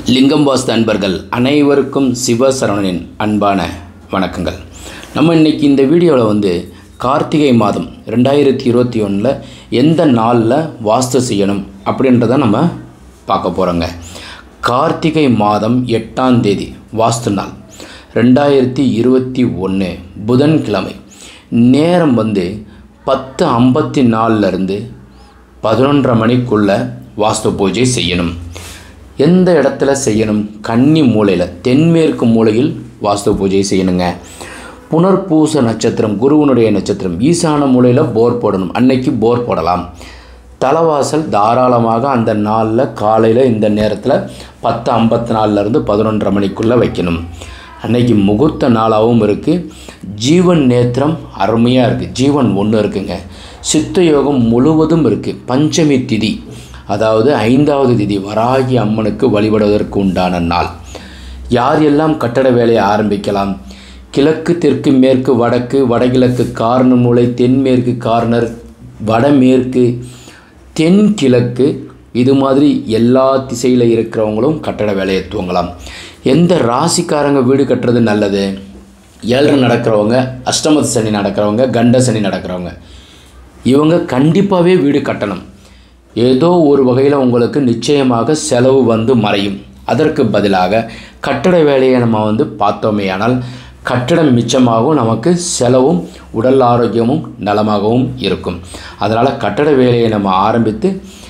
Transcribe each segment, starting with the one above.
லிங்கம் வாஸ்து அன்பர்கள் அனைவருக்கும் சிவசரவணனின் அன்பான வணக்கங்கள் நம்ம இன்னைக்கு இந்த வீடியோவில் வந்து கார்த்திகை மாதம் ரெண்டாயிரத்தி இருபத்தி ஒன்றில் எந்த நாளில் வாஸ்து செய்யணும் அப்படின்றத நம்ம பார்க்க போகிறோங்க கார்த்திகை மாதம் எட்டாம் தேதி வாஸ்து நாள் ரெண்டாயிரத்தி இருபத்தி ஒன்று புதன்கிழமை நேரம் வந்து பத்து ஐம்பத்தி நாலுலேருந்து பதினொன்றரை மணிக்குள்ளே வாஸ்து பூஜை செய்யணும் எந்த இடத்துல செய்யணும் கன்னி மூலையில் தென்மேற்கு மூலையில் வாஸ்து பூஜை செய்யணுங்க புனர்பூச நட்சத்திரம் குருவனுடைய நட்சத்திரம் ஈசான மூலையில் போர் போடணும் அன்னைக்கு போர் போடலாம் தலைவாசல் தாராளமாக அந்த நாளில் காலையில் இந்த நேரத்தில் பத்து ஐம்பத்தி நாலுலேருந்து பதினொன்றரை மணிக்குள்ளே வைக்கணும் அன்னைக்கு முகூர்த்த நாளாகவும் இருக்குது ஜீவன் நேத்திரம் அருமையாக இருக்குது ஜீவன் ஒன்று இருக்குங்க சித்த யோகம் முழுவதும் இருக்குது பஞ்சமி திதி அதாவது ஐந்தாவது திதி வராகி அம்மனுக்கு வழிபடுவதற்கு உண்டான நாள் யார் எல்லாம் கட்டட வேலையை ஆரம்பிக்கலாம் கிழக்கு தெற்கு மேற்கு வடக்கு வடகிழக்கு கார்னர் மூலை தென்மேற்கு கார்னர் வடமேற்கு தென்கிழக்கு இது மாதிரி எல்லா திசையில் இருக்கிறவங்களும் கட்டட வேலையை துவங்கலாம் எந்த ராசிக்காரங்க வீடு கட்டுறது நல்லது ஏழரை நடக்கிறவங்க அஷ்டமத்து சனி நடக்கிறவங்க கண்ட சனி நடக்கிறவங்க இவங்க கண்டிப்பாகவே வீடு கட்டணும் ஏதோ ஒரு வகையில் உங்களுக்கு நிச்சயமாக செலவு வந்து மறையும் அதற்கு பதிலாக கட்டட வேலையை நம்ம வந்து பார்த்தோமேயானால் கட்டடம் மிச்சமாகவும் நமக்கு செலவும் உடல் ஆரோக்கியமும் நலமாகவும் இருக்கும் அதனால் கட்டட வேலையை நம்ம ஆரம்பித்து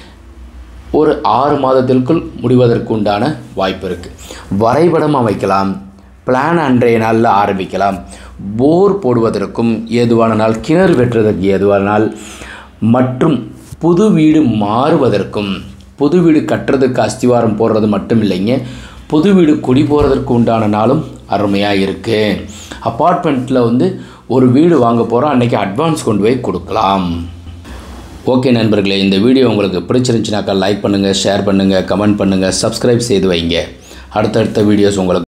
ஒரு ஆறு மாதத்திற்குள் முடிவதற்கு உண்டான வாய்ப்பு இருக்குது வரைபடம் அமைக்கலாம் பிளான் அன்றைய நாளில் ஆரம்பிக்கலாம் போர் போடுவதற்கும் ஏதுவான நாள் கிணறு வெட்டுறதற்கு ஏதுவான நாள் மற்றும் புது வீடு மாறுவதற்கும் புது வீடு கட்டுறதுக்கு அஸ்திவாரம் போடுறது மட்டும் இல்லைங்க புது வீடு குடி போகிறதற்கு உண்டான நாளும் அருமையாக இருக்குது அப்பார்ட்மெண்ட்டில் வந்து ஒரு வீடு வாங்க போகிறோம் அன்றைக்கி அட்வான்ஸ் கொண்டு போய் கொடுக்கலாம் ஓகே நண்பர்களே இந்த வீடியோ உங்களுக்கு பிடிச்சிருந்துச்சுனாக்கா லைக் பண்ணுங்கள் ஷேர் பண்ணுங்கள் கமெண்ட் பண்ணுங்கள் சப்ஸ்கிரைப் செய்து வைங்க அடுத்தடுத்த வீடியோஸ் உங்களுக்கு